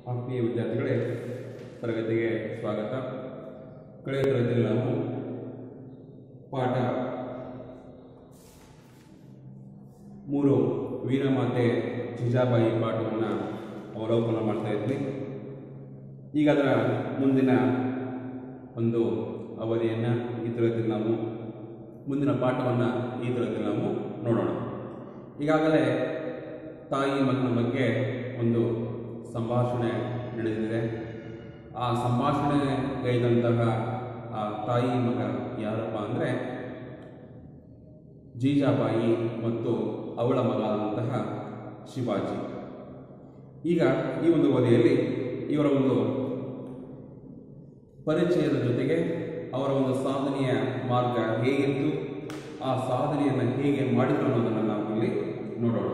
ಆತ್ಮೀಯ ವಿದ್ಯಾರ್ಥಿಗಳೇ ತರಗತಿಗೆ ಸ್ವಾಗತ ಕಳೆದ ತರಗತಿಯಲ್ಲಿ ನಾವು ಪಾಠ ಮೂರು ವೀರಮಾತೆ ಜಿಜಾಬಾಯಿ ಪಾಠವನ್ನು ಅವಲೋಕನ ಮಾಡ್ತಾ ಇದ್ವಿ ಈಗ ಅದರ ಮುಂದಿನ ಒಂದು ಅವಧಿಯನ್ನು ಈ ತರಗತಿಯಲ್ಲಿ ನಾವು ಮುಂದಿನ ಪಾಠವನ್ನು ಈ ತರಗತಿಯಲ್ಲಿ ನಾವು ನೋಡೋಣ ಈಗಾಗಲೇ ತಾಯಿ ಮಗನ ಬಗ್ಗೆ ಒಂದು ಸಂಭಾಷಣೆ ನಡೆದಿದೆ ಆ ಸಂಭಾಷಣೆಗೈದಂತಹ ಆ ತಾಯಿ ಮಗ ಯಾರಪ್ಪ ಅಂದರೆ ಜೀಜಾಬಾಯಿ ಮತ್ತು ಅವಳ ಮಗ ಆದಂತಹ ಶಿವಾಜಿ ಈಗ ಈ ಒಂದು ಅವಧಿಯಲ್ಲಿ ಇವರ ಒಂದು ಪರಿಚಯದ ಜೊತೆಗೆ ಅವರ ಒಂದು ಸಾಧನೆಯ ಮಾರ್ಗ ಹೇಗಿತ್ತು ಆ ಸಾಧನೆಯನ್ನು ಹೇಗೆ ಮಾಡಿದ್ರು ಅನ್ನೋದನ್ನು ನಾವು ಇಲ್ಲಿ ನೋಡೋಣ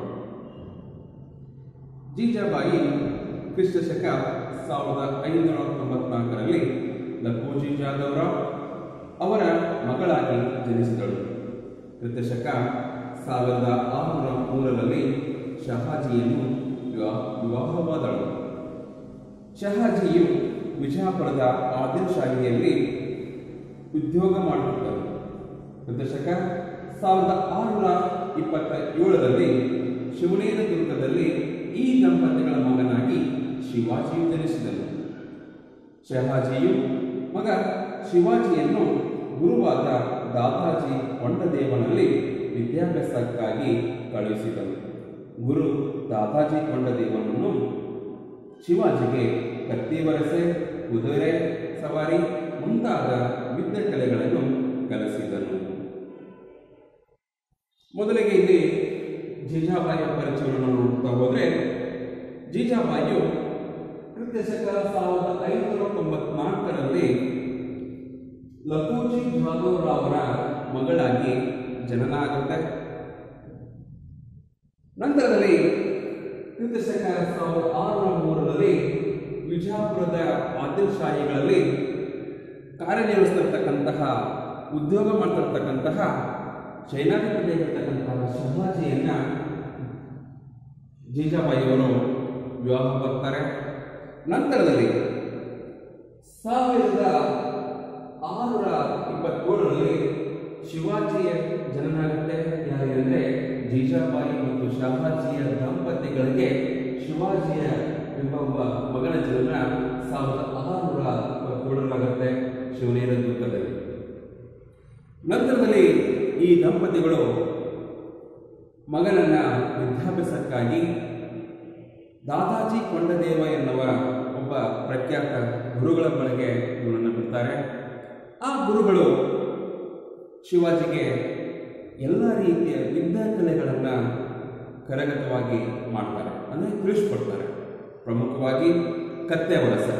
ಜೀಜಾಬಾಯಿ ಕ್ರಿಸ್ತ ಶಕ ಸಾವಿರದ ಐನೂರ ತೊಂಬತ್ನಾಲ್ಕರಲ್ಲಿ ಲಕೋಜಿ ಜಾಧವರಾವ್ ಅವರ ಮಗಳಾಗಿ ಜನಿಸಿದಳು ಕ್ರಿಸ್ತಶಕ ಸಾವಿರದ ಆರುನೂರ ಮೂರರಲ್ಲಿ ಶಹಾಜಿಯನ್ನು ವಿವಾಹ ವಿವಾಹವಾದಳು ಶಹಾಜಿಯು ವಿಜಯಪುರದ ಆದಿಲ್ ಶಾಹಿಯಲ್ಲಿ ಉದ್ಯೋಗ ಮಾಡುತ್ತಿದ್ದರು ಕ್ರಿಸ್ತಶಕ ಸಾವಿರದ ಆರುನೂರ ಇಪ್ಪತ್ತ ಏಳರಲ್ಲಿ ಶಿವನೇರ ದುರ್ಗದಲ್ಲಿ ಈ ದಂಪತಿಗಳ ಮಗನಾಗಿ ಶಿವಾಜಿಯು ಜನಿಸಿದನು ಶಹಾಜಿಯು ಮಗ ಶಿವಾಜಿಯನ್ನು ಗುರುವಾದ ದಾದಾಜಿ ಕೊಂಡದೇವನಲ್ಲಿ ವಿದ್ಯಾಭ್ಯಾಸಕ್ಕಾಗಿ ಕಳುಹಿಸಿದನು ಗುರು ದಾದಾಜಿ ಕೊಂಡದೇವನನ್ನು ಶಿವಾಜಿಗೆ ಕತ್ತಿ ವರಸೆ ಕುದುರೆ ಸವಾರಿ ಮುಂತಾದ ವಿದ್ಯೆ ಕಲೆಗಳನ್ನು ಕಲಿಸಿದನು ಮೊದಲಿಗೆ ಇಲ್ಲಿ ಜೀಜಾಬಾಯಿಯ ಪರಿಚಯವನ್ನು ನೋಡ್ತಾ ಹೋದರೆ ಜೀಜಾಬಾಯಿಯು ಕ್ರಿಸ್ತಶಕ ಸಾವಿರದ ಐನೂರ ತೊಂಬತ್ನಾಲ್ಕರಲ್ಲಿ ಲಕೋಜಿ ಜಾಧವರಾವರ ಮಗಳಾಗಿ ಜನನ ಆಗುತ್ತೆ ನಂತರದಲ್ಲಿ ಕ್ರಿಸ್ತಶಕ ಸಾವಿರದ ಆರುನೂರ ಮೂರರಲ್ಲಿ ವಿಜಯಪುರದ ಆದಿಲ್ ಶಾಹಿಗಳಲ್ಲಿ ಕಾರ್ಯನಿರ್ವಹಿಸ್ತಿರ್ತಕ್ಕಂತಹ ಉದ್ಯೋಗ ಮಾಡ್ತಿರ್ತಕ್ಕಂತಹ ಚೈನಾಧಿಪತಿಯಾಗಿರ್ತಕ್ಕಂತಹ ಶಹಾಜಿಯನ್ನ ಜೀಜಾಬಾಯಿಯವರು ವಿವಾಹ ಬರ್ತಾರೆ ನಂತರದಲ್ಲಿ ಸಾವಿರದ ಆರುನೂರ ಇಪ್ಪತ್ತೇಳರಲ್ಲಿ ಶಿವಾಜಿಯ ಜನನ ಆಗುತ್ತೆ ಯಾರಿಗಂದ್ರೆ ಜೀಜಾಬಾಯಿ ಮತ್ತು ಶಹಾಜಿಯ ದಂಪತಿಗಳಿಗೆ ಶಿವಾಜಿಯ ಎಂಬ ಒಬ್ಬ ಮಗನ ಜನನ ಸಾವಿರದ ಆರುನೂರ ಇಪ್ಪತ್ತೇಳರಾಗುತ್ತೆ ಶಿವನೇರ ದುರ್ಗದಲ್ಲಿ ನಂತರದಲ್ಲಿ ಈ ದಂಪತಿಗಳು ಮಗನನ್ನ ವಿದ್ಯಾಭ್ಯಾಸಕ್ಕಾಗಿ ದಾದಾಜಿ ಕೊಂಡದೇವ ಎನ್ನುವ ಒಬ್ಬ ಪ್ರಖ್ಯಾತ ಗುರುಗಳ ಬಳಿಗೆ ಇವನನ್ನು ಬಿಡ್ತಾರೆ ಆ ಗುರುಗಳು ಶಿವಾಜಿಗೆ ಎಲ್ಲ ರೀತಿಯ ವಿದ್ಯಾ ಕಲೆಗಳನ್ನು ಕರಗತವಾಗಿ ಮಾಡ್ತಾರೆ ಅಂದರೆ ತಿಳಿಸ್ಕೊಡ್ತಾರೆ ಪ್ರಮುಖವಾಗಿ ಕತ್ತೆ ವಲಸೆ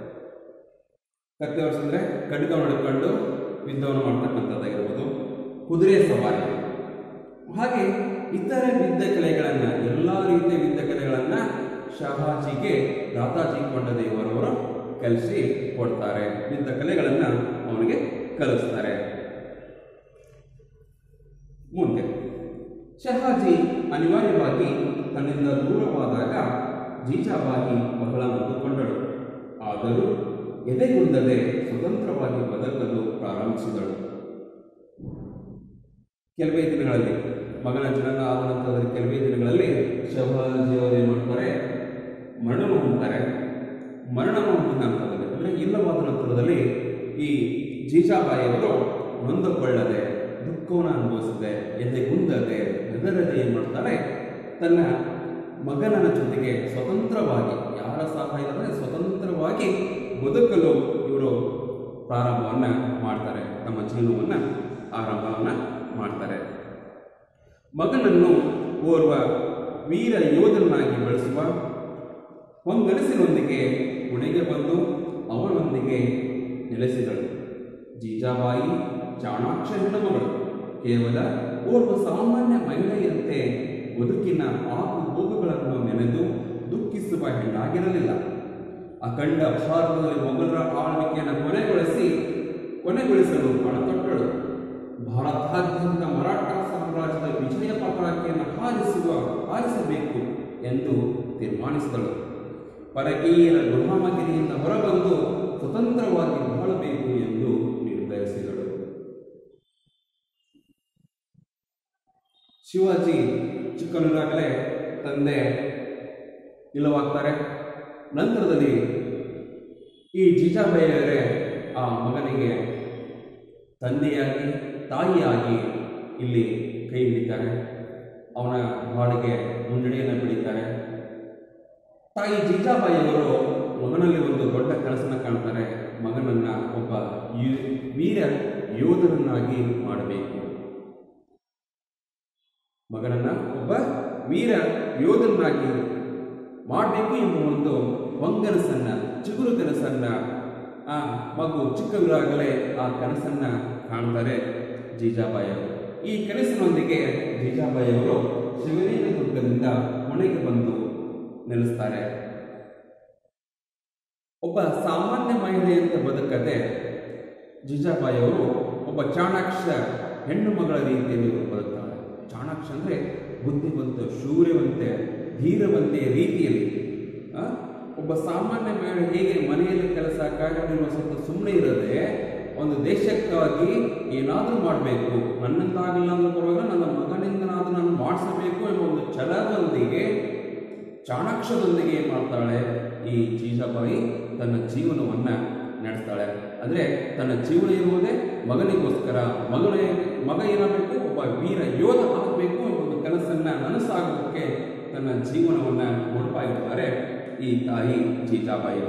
ಕತ್ತೆ ವಲಸೆ ಅಂದರೆ ಖಡ್ಗವನ್ನು ಹಿಡ್ಕೊಂಡು ಯುದ್ಧವನ್ನು ಮಾಡ್ತಕ್ಕಂಥದ್ದಾಗಿರ್ಬೋದು ಕುದುರೆ ಸವಾರಿ ಹಾಗೆ ಇತರೆ ವಿದ್ಯೆ ಕಲೆಗಳನ್ನು ಎಲ್ಲ ರೀತಿಯ ವಿದ್ಯೆ ಕಲೆಗಳನ್ನು ಶಹಾಜಿಗೆ ದಾದಾಜಿ ಕೊಂಡದೇವರವರು ಕಲಿಸಿ ಕೊಡ್ತಾರೆ ವಿದ್ಯೆ ಕಲೆಗಳನ್ನು ಅವನಿಗೆ ಕಲಿಸ್ತಾರೆ ಮುಂದೆ ಶಹಾಜಿ ಅನಿವಾರ್ಯವಾಗಿ ತನ್ನಿಂದ ದೂರವಾದಾಗ ಜೀಜಾಬಾಯಿ ಬಹಳ ಮುದ್ದುಕೊಂಡಳು ಆದರೂ ಎದೆಗುಂದದೆ ಸ್ವತಂತ್ರವಾಗಿ ಬದುಕಲು ಪ್ರಾರಂಭಿಸಿದಳು ಕೆಲವೇ ದಿನಗಳಲ್ಲಿ ಮಗನ ಜನನ ಆದ ನಂತರದ ಕೆಲವೇ ದಿನಗಳಲ್ಲಿ ಶಹಾಜಿಯವರು ಏನು ಮಾಡ್ತಾರೆ ಮರಣ ಹೊಂದ್ತಾರೆ ಮರಣ ಹೊಂದಿದ ನಂತರದಲ್ಲಿ ಅಂದರೆ ಇಲ್ಲವಾದ ನಂತರದಲ್ಲಿ ಈ ಜೀಜಾಬಾಯಿಯವರು ನೊಂದುಕೊಳ್ಳದೆ ದುಃಖವನ್ನು ಅನುಭವಿಸದೆ ಎದೆಗುಂದದೆ ಹೆದರದೆ ಏನು ಮಾಡ್ತಾರೆ ತನ್ನ ಮಗನ ಜೊತೆಗೆ ಸ್ವತಂತ್ರವಾಗಿ ಯಾರ ಸಹಾಯ ಇಲ್ಲದೆ ಸ್ವತಂತ್ರವಾಗಿ ಬದುಕಲು ಇವರು ಪ್ರಾರಂಭವನ್ನು ಮಾಡ್ತಾರೆ ತಮ್ಮ ಜೀವನವನ್ನು ಆರಂಭವನ್ನು ಮಾಡ್ತಾರೆ ಮಗನನ್ನು ಓರ್ವ ವೀರ ಯೋಧನಾಗಿ ಬೆಳೆಸುವ ಹೊಂಗನಸಿನೊಂದಿಗೆ ಉಣೆಗೆ ಬಂದು ಅವನೊಂದಿಗೆ ನೆಲೆಸಿದಳು ಜೀಜಾಬಾಯಿ ಚಾಣಾಕ್ಷ ಹೆಣ್ಣುಮಗಳು ಕೇವಲ ಓರ್ವ ಸಾಮಾನ್ಯ ಮಹಿಳೆಯಂತೆ ಬದುಕಿನ ಆಕು ಹೋಗುಗಳನ್ನು ನೆನೆದು ದುಃಖಿಸುವ ಹೆಣ್ಣಾಗಿರಲಿಲ್ಲ ಅಖಂಡ ಭಾರತದಲ್ಲಿ ಮೊಘಲರ ಆಳ್ವಿಕೆಯನ್ನು ಕೊನೆಗೊಳಿಸಿ ಕೊನೆಗೊಳಿಸಲು ಪಣತೊಟ್ಟಳು ಭಾರತಾದ್ಯಂತ ಮರಾಠ ಸಾಮ್ರಾಜ್ಯದ ವಿಜಯ ಪತಾಕೆಯನ್ನು ಹಾರಿಸುವ ಹಾರಿಸಬೇಕು ಎಂದು ತೀರ್ಮಾನಿಸಿದಳು ಪರಕೀಯರ ಗುಲಾಮಗಿರಿಯಿಂದ ಹೊರಬಂದು ಸ್ವತಂತ್ರವಾಗಿ ಬಾಳಬೇಕು ಎಂದು ನಿರ್ಧರಿಸಿದಳು ಶಿವಾಜಿ ಚಿಕ್ಕನಿರಾಗಲೇ ತಂದೆ ಇಲ್ಲವಾಗ್ತಾರೆ ನಂತರದಲ್ಲಿ ಈ ಜೀಜಾಬಾಯಿಯವರೇ ಆ ಮಗನಿಗೆ ತಂದೆಯಾಗಿ ತಾಯಿಯಾಗಿ ಇಲ್ಲಿ ಕೈ ಹಿಡಿತಾರೆ ಅವನ ಬಾಳಿಗೆ ಮುನ್ನಡೆಯನ್ನು ಬಿಡಿತಾರೆ ತಾಯಿ ಜೀಜಾಬಾಯಿಯವರು ಮಗನಲ್ಲಿ ಒಂದು ದೊಡ್ಡ ಕನಸನ್ನು ಕಾಣ್ತಾರೆ ಮಗನನ್ನ ಒಬ್ಬ ಯು- ವೀರ ಯೋಧನನ್ನಾಗಿ ಮಾಡಬೇಕು ಮಗನನ್ನ ಒಬ್ಬ ವೀರ ಯೋಧನಾಗಿ ಮಾಡಬೇಕು ಎಂಬ ಒಂದು ಒಂಗನಸನ್ನ ಚಿಗುರು ಕನಸನ್ನ ಆ ಮಗು ಚಿಕ್ಕವರಾಗಲೇ ಆ ಕನಸನ್ನ ಕಾಣ್ತಾರೆ ಜೀಜಾಬಾಯಿ ಅವರು ಈ ಕನಸಿನೊಂದಿಗೆ ಜೀಜಾಬಾಯಿ ಅವರು ಶಿವನೇನ ದುರ್ಗದಿಂದ ಮನೆಗೆ ಬಂದು ನೆಲೆಸ್ತಾರೆ ಒಬ್ಬ ಸಾಮಾನ್ಯ ಮಹಿಳೆಯಂತ ಬದುಕದೆ ಜೀಜಾಬಾಯಿ ಅವರು ಒಬ್ಬ ಚಾಣಾಕ್ಷ ಹೆಣ್ಣು ಮಗಳ ರೀತಿಯಲ್ಲಿ ಇವರು ಬದುಕ್ತಾಳೆ ಚಾಣಾಕ್ಷ ಅಂದರೆ ಬುದ್ಧಿವಂತ ಶೂರ್ಯವಂತೆ ಧೀರವಂತೆ ರೀತಿಯಲ್ಲಿ ಆ, ಒಬ್ಬ ಸಾಮಾನ್ಯ ಮಹಿಳೆ ಹೇಗೆ ಮನೆಯಲ್ಲಿ ಕೆಲಸ ಕಾರ್ಯನಿರ್ವಹಿಸುತ್ತ ಸುಮ್ಮನೆ ಇರದೆ ಒಂದು ದೇಶಕ್ಕಾಗಿ ಏನಾದರೂ ಮಾಡಬೇಕು ನನ್ನಿಂದಾಗಿಲ್ಲ ಅಂದ್ರೂ ಪರವಾಗಿಲ್ಲ ನನ್ನ ಮಗನಿಂದನಾದರೂ ನಾನು ಮಾಡಿಸಬೇಕು ಎಂಬ ಒಂದು ಛಲದೊಂದಿಗೆ ಚಾಣಾಕ್ಷದೊಂದಿಗೆ ಏನು ಮಾಡ್ತಾಳೆ ಈ ಜೀಜಾಬಾಯಿ ತನ್ನ ಜೀವನವನ್ನು ನಡೆಸ್ತಾಳೆ ಅಂದರೆ ತನ್ನ ಜೀವನ ಇರುವುದೇ ಮಗನಿಗೋಸ್ಕರ ಮಗನ ಮಗ ಏನಾಗಬೇಕು ಒಬ್ಬ ವೀರ ಯೋಧ ಆಗಬೇಕು ಎಂಬ ಒಂದು ಕನಸನ್ನು ನನಸಾಗೋದಕ್ಕೆ ತನ್ನ ಜೀವನವನ್ನು ಮುಡುಪಾಗಿರ್ತಾರೆ ಈ ತಾಯಿ ಜೀಜಾಬಾಯಿ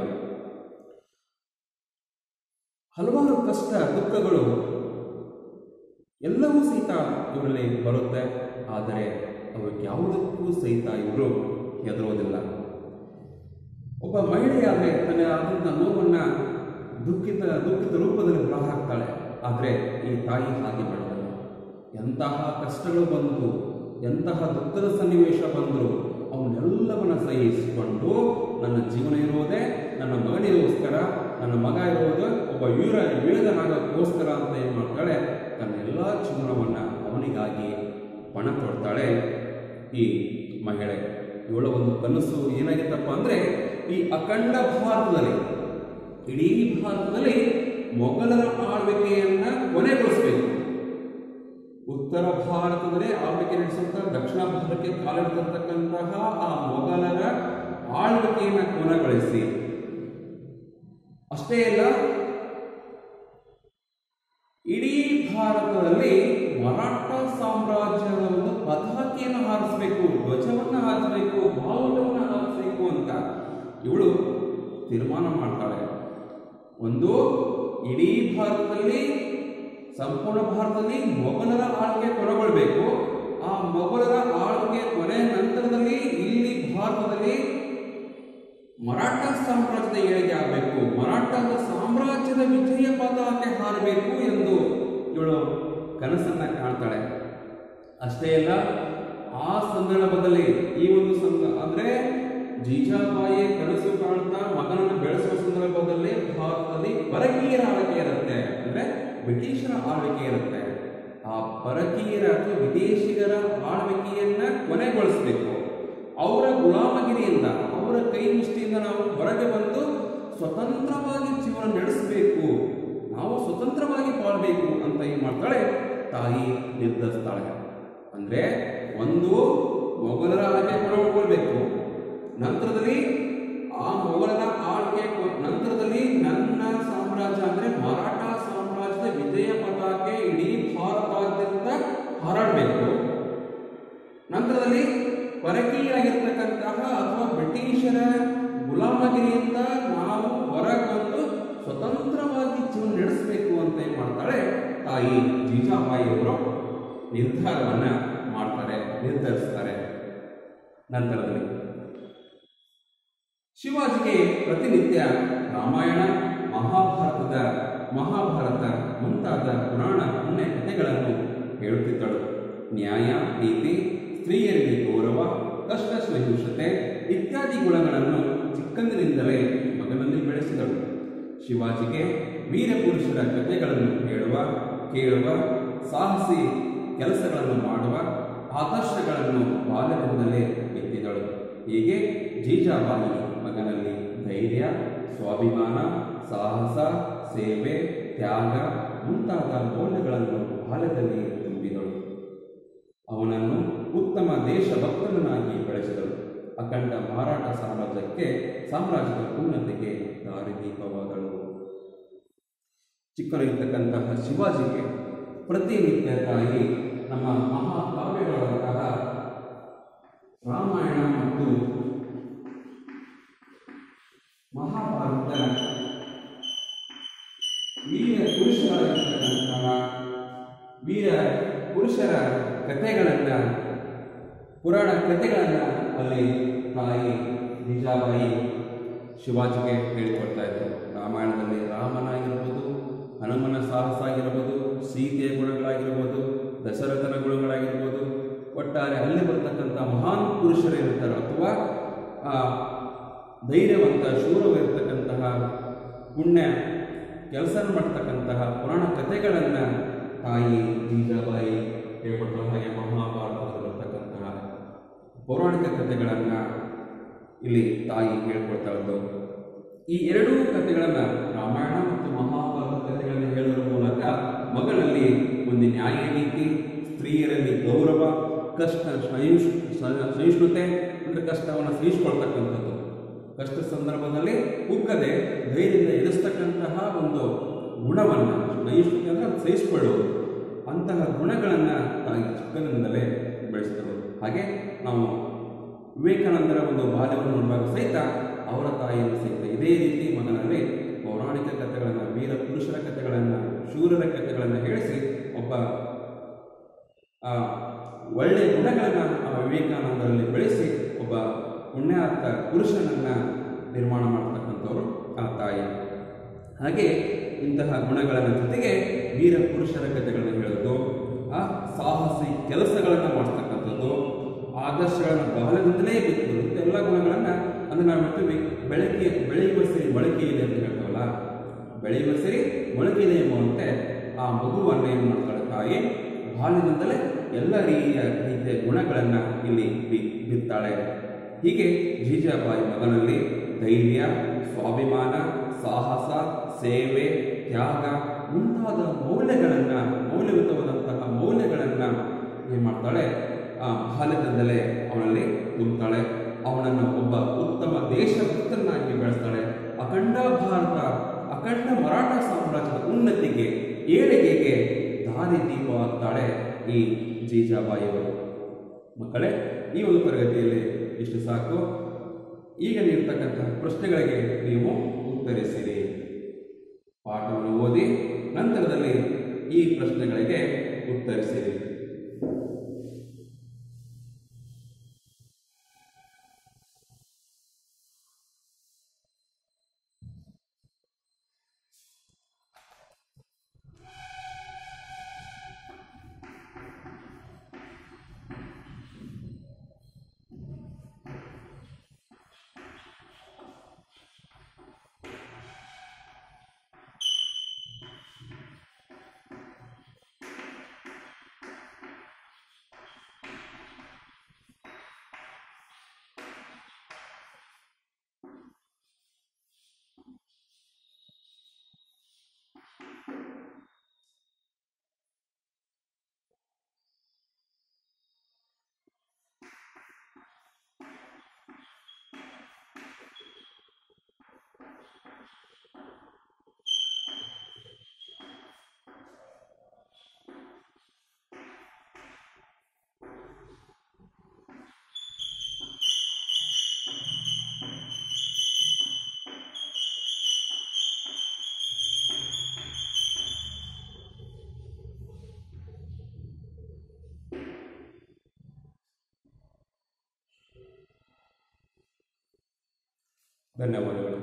ಹಲವಾರು ಕಷ್ಟ ದುಃಖಗಳು ಎಲ್ಲವೂ ಸಹಿತ ಇವರಲ್ಲಿ ಬರುತ್ತೆ ಆದರೆ ಅವಕ್ಕೆ ಯಾವುದಕ್ಕೂ ಸಹಿತ ಇವರು ಹೆದರೋದಿಲ್ಲ ಒಬ್ಬ ಮಹಿಳೆಯಾದರೆ ತನ್ನ ಆದಂಥ ನೋವನ್ನು ದುಃಖಿತ ದುಃಖಿತ ರೂಪದಲ್ಲಿ ಹೊರಹಾಕ್ತಾಳೆ ಆದರೆ ಈ ತಾಯಿ ಹಾಗೆ ಮಾಡಲ್ಲ ಎಂತಹ ಕಷ್ಟಗಳು ಬಂದು ಎಂತಹ ದುಃಖದ ಸನ್ನಿವೇಶ ಬಂದರೂ ಅವನ್ನೆಲ್ಲವನ್ನ ಸಹಿಸಿಕೊಂಡು ನನ್ನ ಜೀವನ ಇರುವುದೇ ನನ್ನ ಮಗನಿಗೋಸ್ಕರ ನನ್ನ ಮಗ ಇರುವುದು ಒಬ್ಬ ವೀರ ಯೋಧನಾಗೋಕ್ಕೋಸ್ಕರ ಅಂತ ಏನು ಮಾಡ್ತಾಳೆ ತನ್ನ ಎಲ್ಲ ಜೀವನವನ್ನು ಅವನಿಗಾಗಿ ಪಣ ತೊಡ್ತಾಳೆ ಈ ಮಹಿಳೆ ಇವಳ ಒಂದು ಕನಸು ಏನಾಗಿತ್ತಪ್ಪ ಅಂದರೆ ಈ ಅಖಂಡ ಭಾರತದಲ್ಲಿ ಇಡೀ ಭಾರತದಲ್ಲಿ ಮೊಘಲರ ಆಳ್ವಿಕೆಯನ್ನ ಕೊನೆಗೊಳಿಸಬೇಕು ಉತ್ತರ ಭಾರತದಲ್ಲಿ ಆಳ್ವಿಕೆ ನಡೆಸುವಂತಹ ದಕ್ಷಿಣ ಭಾರತಕ್ಕೆ ಕಾಲಿಡ್ತಿರ್ತಕ್ಕಂತಹ ಆ ಮೊಘಲರ ಆಳ್ವಿಕೆಯನ್ನು ಕೊನೆಗೊಳಿಸಿ ಅಷ್ಟೇ ಅಲ್ಲ ಇಡೀ ಭಾರತದಲ್ಲಿ ಮರಾಠ ಸಾಮ್ರಾಜ್ಯದ ಒಂದು ಪತಾಕೆಯನ್ನು ಹಾರಿಸಬೇಕು ಧ್ವಜವನ್ನು ಹಾರಿಸಬೇಕು ಬಾವುಟವನ್ನು ಹಾರಿಸಬೇಕು ಅಂತ ಇವಳು ತೀರ್ಮಾನ ಮಾಡ್ತಾಳೆ ಒಂದು ಇಡೀ ಭಾರತದಲ್ಲಿ ಸಂಪೂರ್ಣ ಭಾರತದಲ್ಲಿ ಮೊಘಲರ ಆಳ್ವಿಕೆ ಕೊನೆಗೊಳ್ಬೇಕು ಆ ಮೊಘಲರ ಆಳ್ವಿಕೆ ಕೊನೆ ನಂತರದಲ್ಲಿ ಇಲ್ಲಿ ಭಾರತದಲ್ಲಿ ಮರಾಠ ಸಾಮ್ರಾಜ್ಯದ ಏಳಿಗೆ ಆಗಬೇಕು ಮರಾಠದ ಸಾಮ್ರಾಜ್ಯದ ವಿಜಯ ಪತಾಕೆ ಹಾರಬೇಕು ಎಂದು ಇವಳು ಕನಸನ್ನ ಕಾಣ್ತಾಳೆ ಅಷ್ಟೇ ಅಲ್ಲ ಆ ಸಂದರ್ಭದಲ್ಲಿ ಈ ಒಂದು ಸಂದ ಅಂದ್ರೆ ಜೀಜಾಬಾಯಿ ಕನಸು ಕಾಣ್ತಾ ಮಗನನ್ನು ಬೆಳೆಸುವ ಸಂದರ್ಭದಲ್ಲಿ ಭಾರತದಲ್ಲಿ ಪರಕೀಯರ ಆಳ್ವಿಕೆ ಇರುತ್ತೆ ಅಂದ್ರೆ ಬ್ರಿಟಿಷರ ಆಳ್ವಿಕೆ ಇರುತ್ತೆ ಆ ಪರಕೀಯರ ಅಥವಾ ವಿದೇಶಿಗರ ಆಳ್ವಿಕೆಯನ್ನ ಕೊನೆಗೊಳಿಸಬೇಕು ಅವರ ಗುಲಾಮಗಿರಿಯಿಂದ ಅವರ ಕೈ ಮುಷ್ಟಿಯಿಂದ ನಾವು ಹೊರಗೆ ಬಂದು ಸ್ವತಂತ್ರವಾಗಿ ಜೀವನ ನಡೆಸಬೇಕು ನಾವು ಸ್ವತಂತ್ರವಾಗಿ ಬಾಳ್ಬೇಕು ಅಂತ ಏನು ಮಾಡ್ತಾಳೆ ತಾಯಿ ನಿರ್ಧರಿಸ್ತಾಳೆ ಅಂದ್ರೆ ಒಂದು ಮೊಘಲರ ಆಳ್ವಿಕೆ ಕೊನೆಗೊಳ್ಬೇಕು ನಂತರದಲ್ಲಿ ಆ ಮೊಘಲರ ಆಳ್ವಿಕೆ ಕೊ- ನಂತರದಲ್ಲಿ ನನ್ನ ಸಾಮ್ರಾಜ್ಯ ಅಂದ್ರೆ ಮರಾಠ ಸಾಮ್ರಾಜ್ಯದ ವಿಜಯ ಪತಾಕೆ ಇಡೀ ಭಾರತಾದ್ಯಂತ ಹಾರಾಡಬೇಕು ನಂತರದಲ್ಲಿ ಪರಕೀಯರಾಗಿರ್ತಕ್ಕಂತಹ ಅಥವಾ ಬ್ರಿಟಿಷರ ಗುಲಾಮಗಿರಿಯಿಂದ ನಾವು ಹೊರಗೆ ಬಂದು ಸ್ವತಂತ್ರವಾಗಿ ಜೀವನ ನಡೆಸಬೇಕು ಅಂತ ಏನು ಮಾಡ್ತಾಳೆ ತಾಯಿ ಜೀಜಾಬಾಯಿಯವರು ನಿರ್ಧಾರವನ್ನ ಮಾಡ್ತಾರೆ ನಿರ್ಧರಿಸ್ತಾರೆ ನಂತರದಲ್ಲಿ ಶಿವಾಜಿಗೆ ಪ್ರತಿನಿತ್ಯ ರಾಮಾಯಣ ಮಹಾಭಾರತದ ಮಹಾಭಾರತ ಮುಂತಾದ ಪುರಾಣ ಪುಣ್ಯ ಕಥೆಗಳನ್ನು ಹೇಳುತ್ತಿದ್ದಳು ನ್ಯಾಯ ನೀತಿ ಸ್ತ್ರೀಯರಿಗೆ ಗೌರವ ಕಷ್ಟ ಸಹಿಷ್ಣುತೆ ಇತ್ಯಾದಿ ಗುಣಗಳನ್ನು ಚಿಕ್ಕಂದಿನಿಂದಲೇ ಮಗನಲ್ಲಿ ಬೆಳೆಸಿದಳು ಶಿವಾಜಿಗೆ ವೀರಪುರುಷರ ಕಥೆಗಳನ್ನು ಹೇಳುವ ಕೇಳುವ ಸಾಹಸಿ ಕೆಲಸಗಳನ್ನು ಮಾಡುವ ಆದರ್ಶಗಳನ್ನು ಬಾಲ್ಯದಿಂದಲೇ ಎತ್ತಿದಳು ಹೀಗೆ ಜೀಜಾಬಾಯಿ ಮಗನಲ್ಲಿ ಧೈರ್ಯ ಸ್ವಾಭಿಮಾನ ಸಾಹಸ ಸೇವೆ ತ್ಯಾಗ ಮುಂತಾದ ಮೌಲ್ಯಗಳನ್ನು ಬಾಲ್ಯದಲ್ಲಿ ತುಂಬಿದಳು ಅವನನ್ನು ಉತ್ತಮ ದೇಶಭಕ್ತನನ್ನಾಗಿ ಬೆಳೆಸಿದಳು ಅಖಂಡ ಮಾರಾಟ ಸಾಮ್ರಾಜ್ಯಕ್ಕೆ ಸಾಮ್ರಾಜ್ಯದ ಉನ್ನತಿಗೆ ದಾರಿದೀಪವಾದಳು ಚಿಕ್ಕನಿರ್ತಕ್ಕಂತಹ ಶಿವಾಜಿಗೆ ಪ್ರತಿನಿತ್ಯ ತಾಯಿ ನಮ್ಮ ಮಹಾಕಾವ್ಯಗಳಾದಂತಹ ರಾಮಾಯಣ ಮತ್ತು ಮಹಾಭಾರತ ವೀರ ಪುರುಷರಾಗಿರ್ತಕ್ಕಂತಹ ವೀರ ಪುರುಷರ ಕಥೆಗಳನ್ನು ಪುರಾಣ ಕಥೆಗಳನ್ನು ಅಲ್ಲಿ ತಾಯಿ ನಿಜಾಬಾಯಿ ಶಿವಾಜಿಗೆ ಹೇಳಿಕೊಡ್ತಾ ಇದ್ರು ರಾಮಾಯಣದಲ್ಲಿ ರಾಮನಾಗಿರ್ಬೋದು ಹನುಮನ ಸಾಹಸ ಆಗಿರ್ಬೋದು ಸೀತೆಯ ಗುಣಗಳಾಗಿರ್ಬೋದು ದಶರಥನ ಗುಣಗಳಾಗಿರ್ಬೋದು ಒಟ್ಟಾರೆ ಅಲ್ಲಿ ಬರ್ತಕ್ಕಂಥ ಮಹಾನ್ ಪುರುಷರೇನಿರ್ತಾರೆ ಅಥವಾ ಆ, ಧೈರ್ಯವಂತ ಶೂರವಿರ್ತಕ್ಕಂತಹ ಪುಣ್ಯ ಕೆಲಸ ಮಾಡ್ತಕ್ಕಂತಹ ಪುರಾಣ ಕಥೆಗಳನ್ನು ತಾಯಿ ಜೀಜಾಬಾಯಿ ಹೇಳ್ಕೊಡ್ತಾರೆ ಹಾಗೆ ಮಹಾಭಾರತದಲ್ಲಿ ಬರ್ತಕ್ಕಂತಹ ಪೌರಾಣಿಕ ಕಥೆಗಳನ್ನು ಇಲ್ಲಿ ತಾಯಿ ಹೇಳ್ಕೊಡ್ತಾ ಇದ್ದು ಈ ಎರಡೂ ಕಥೆಗಳನ್ನು ರಾಮಾಯಣ ಮತ್ತು ಮಹಾಭಾರತ ಕಥೆಗಳನ್ನು ಹೇಳುವ ಮೂಲಕ ಮಗಳಲ್ಲಿ ಒಂದು ನ್ಯಾಯ ನೀತಿ ಸ್ತ್ರೀಯರಲ್ಲಿ ಗೌರವ ಕಷ್ಟ ಸಹಿಷ್ ಸ- ಸಹಿಷ್ಣುತೆ ಅಂದರೆ ಕಷ್ಟವನ್ನು ಸಹಿಸಿಕೊಳ್ತಕ್ಕಂಥದ್ದು ಕಷ್ಟ ಸಂದರ್ಭದಲ್ಲಿ ಕುಗ್ಗದೆ ಧೈರ್ಯದಿಂದ ಎದುರಿಸ್ತಕ್ಕಂತಹ ಒಂದು ಗುಣವನ್ನು ಸಹಿಷ್ಣುತೆ ಅಂದರೆ ಅದು ಸಹಿಸಿಕೊಳ್ಳುವುದು ಅಂತಹ ಗುಣಗಳನ್ನು ತಾಯಿ ಚಿಕ್ಕನಿಂದಲೇ ಬೆಳೆಸಿದರು ಹಾಗೆ ನಾವು ವಿವೇಕಾನಂದರ ಒಂದು ಬಾಲ್ಯವನ್ನು ನೋಡುವಾಗ ಸಹಿತ ಅವರ ತಾಯಿಯನ್ನು ಸಹಿತ ಇದೇ ರೀತಿ ಮಗನಲ್ಲಿ ಪೌರಾಣಿಕ ಕಥೆಗಳನ್ನು ವೀರ ಪುರುಷರ ಕಥೆಗಳನ್ನು ಶೂರರ ಕಥೆಗಳನ್ನು ಹೇಳಿಸಿ ಒಬ್ಬ ಆ, ಒಳ್ಳೆಯ ಗುಣಗಳನ್ನು ಆ ವಿವೇಕಾನಂದರಲ್ಲಿ ಬೆಳೆಸಿ ಒಬ್ಬ ಪುಣ್ಯಾರ್ಥ ಪುರುಷನನ್ನು ನಿರ್ಮಾಣ ಮಾಡ್ತಕ್ಕಂಥವ್ರು ಆ ತಾಯಿ ಹಾಗೆ ಇಂತಹ ಗುಣಗಳ ಜೊತೆಗೆ ವೀರ ಪುರುಷರ ಕಥೆಗಳನ್ನು ಹೇಳೋದು ಆ ಸಾಹಸಿ ಕೆಲಸಗಳನ್ನು ಮಾಡ್ತಕ್ಕಂಥದ್ದು ಆದರ್ಶಗಳನ್ನು ಬಾಲ್ಯದಿಂದಲೇ ಬಿತ್ತುವುದು ಇಂಥ ಎಲ್ಲ ಗುಣಗಳನ್ನು ಅಂದರೆ ನಾವು ಹೇಳ್ತೀವಿ ಬೆಳಕಿಗೆ ಬೆಳೆಯುವ ಸಿರಿ ಮೊಳಕೆ ಇದೆ ಅಂತ ಹೇಳ್ತೀವಲ್ಲ ಬೆಳೆಯುವ ಸಿರಿ ಮೊಳಕೆ ಇದೆ ಎಂಬುವಂತೆ ಆ ಮಗುವನ್ನು ಏನು ಮಾಡ್ತಾಳೆ ತಾಯಿ ಬಾಲ್ಯದಿಂದಲೇ ಎಲ್ಲ ರೀತಿಯ ರೀತಿಯ ಗುಣಗಳನ್ನು ಇಲ್ಲಿ ಬಿ- ಬಿತ್ತಾಳೆ ಹೀಗೆ ಜೀಜಾಬಾಯಿ ಮಗನಲ್ಲಿ ಧೈರ್ಯ ಸ್ವಾಭಿಮಾನ ಸಾಹಸ ಸೇವೆ ತ್ಯಾಗ ಮುಂತಾದ ಮೌಲ್ಯಗಳನ್ನು ಮೌಲ್ಯಯುತವಾದಂತಹ ಮೌಲ್ಯಗಳನ್ನು ಏನು ಮಾಡ್ತಾಳೆ ಆ ಬಾಲ್ಯದಿಂದಲೇ ಅವನಲ್ಲಿ ತುಂಬುತ್ತಾಳೆ ಅವನನ್ನು ಒಬ್ಬ ಉತ್ತಮ ದೇಶಭಕ್ತನಾಗಿ ಬೆಳೆಸ್ತಾಳೆ ಅಖಂಡ ಭಾರತ ಅಖಂಡ ಮರಾಠ ಸಾಮ್ರಾಜ್ಯದ ಉನ್ನತಿಗೆ ಏಳಿಗೆಗೆ ದಾರಿದೀಪವಾಗ್ತಾಳೆ ಈ ಜೀಜಾಬಾಯಿಯವರು ಮಕ್ಕಳೇ ಈ ಒಂದು ತರಗತಿಯಲ್ಲಿ ಇಷ್ಟು ಸಾಕು ಈಗ ನೀಡ್ತಕ್ಕಂತಹ ಪ್ರಶ್ನೆಗಳಿಗೆ ನೀವು ಉತ್ತರಿಸಿರಿ ಪಾಠವನ್ನು ಓದಿ ನಂತರದಲ್ಲಿ ಈ ಪ್ರಶ್ನೆಗಳಿಗೆ ಉತ್ತರಿಸಿರಿ ಧನ್ಯವಾದಗಳು